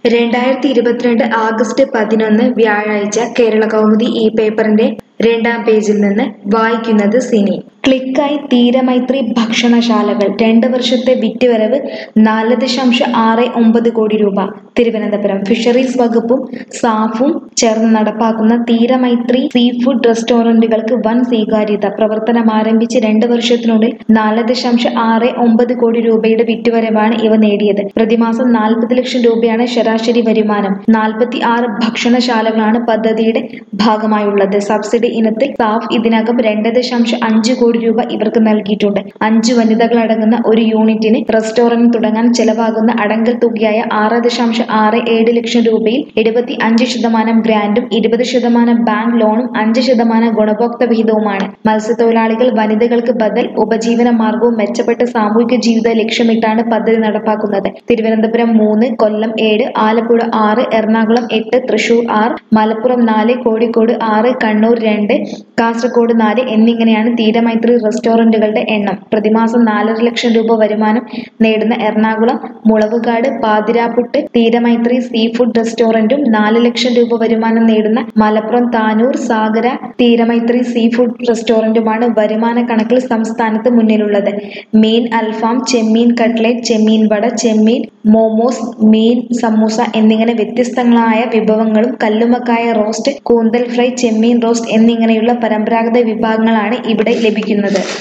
രണ്ടായിരത്തി ഇരുപത്തിരണ്ട് ആഗസ്റ്റ് പതിനൊന്ന് വ്യാഴാഴ്ച കേരള കൗമുദി ഈ പേപ്പറിന്റെ രണ്ടാം പേജിൽ നിന്ന് വായിക്കുന്നത് സിനി ക്ലിക്കായി തീരമൈത്രി ഭക്ഷണശാലകൾ രണ്ട് വർഷത്തെ വിറ്റുവരവ് നാല് ദശാംശം ആറ് ഒമ്പത് കോടി രൂപ തിരുവനന്തപുരം ഫിഷറീസ് വകുപ്പും സാഫും ചേർന്ന് നടപ്പാക്കുന്ന തീരമൈത്രി സീ ഫുഡ് റെസ്റ്റോറന്റുകൾക്ക് വൻ സ്വീകാര്യത പ്രവർത്തനം ആരംഭിച്ച് രണ്ട് വർഷത്തിനുള്ളിൽ നാല് ദശാംശം ആറ് ഒമ്പത് കോടി രൂപയുടെ വിറ്റുവരവാണ് ഇവ നേടിയത് പ്രതിമാസം നാൽപ്പത് ലക്ഷം രൂപയാണ് ശരാശരി വരുമാനം നാൽപ്പത്തി ആറ് ഭക്ഷണശാലകളാണ് പദ്ധതിയുടെ ഭാഗമായുള്ളത് സബ്സിഡി ഇനത്തിൽ സാഫ് ഇതിനകം രണ്ട് ദശാംശം അഞ്ച് കോടി രൂപ ഇവർക്ക് നൽകിയിട്ടുണ്ട് അഞ്ച് വനിതകളടങ്ങുന്ന ഒരു യൂണിറ്റിന് റെസ്റ്റോറന്റ് തുടങ്ങാൻ ചെലവാകുന്ന അടങ്കൽ തുകയായ ആറ് ദശാംശം ആറ് ഏഴ് ലക്ഷം രൂപയിൽ എഴുപത്തി അഞ്ച് ശതമാനം ഗ്രാന്റും ഇരുപത് ശതമാനം ബാങ്ക് ലോണും അഞ്ച് ശതമാനം ഗുണഭോക്തൃ വിഹിതവുമാണ് മത്സ്യത്തൊഴിലാളികൾ വനിതകൾക്ക് ബദൽ ഉപജീവന മാർഗവും മെച്ചപ്പെട്ട സാമൂഹിക ജീവിതം ലക്ഷ്യമിട്ടാണ് പദ്ധതി നടപ്പാക്കുന്നത് തിരുവനന്തപുരം മൂന്ന് കൊല്ലം ഏഴ് ആലപ്പുഴ ആറ് എറണാകുളം എട്ട് തൃശൂർ ആറ് മലപ്പുറം നാല് കോഴിക്കോട് ആറ് കണ്ണൂർ രണ്ട് കാസർഗോഡ് നാല് എന്നിങ്ങനെയാണ് തീരമൈത്രി റെസ്റ്റോറന്റുകളുടെ എണ്ണം പ്രതിമാസം നാലര ലക്ഷം രൂപ വരുമാനം നേടുന്ന എറണാകുളം മുളവുകാട് പാതിരാപ്പുട്ട് തീരമൈത്രി സീ ഫുഡ് റെസ്റ്റോറന്റും നാല് ലക്ഷം രൂപ വരുമാനം നേടുന്ന മലപ്പുറം താനൂർ സാഗര തീരമൈത്രി സീ ഫുഡ് റെസ്റ്റോറന്റുമാണ് വരുമാന കണക്കിൽ സംസ്ഥാനത്ത് മുന്നിലുള്ളത് മീൻ അൽഫാം ചെമ്മീൻ കട്ട്ലേറ്റ് ചെമ്മീൻ വട ചെമ്മീൻ മോമോസ് മീൻ സമൂസ എന്നിങ്ങനെ വ്യത്യസ്തങ്ങളായ വിഭവങ്ങളും കല്ലുമക്കായ റോസ്റ്റ് കൂന്തൽ ഫ്രൈ ചെമ്മീൻ റോസ്റ്റ് എന്നിങ്ങനെയുള്ള പരമ്പരാഗത വിഭവങ്ങളാണ് ഇവിടെ ലഭിക്കുന്നത്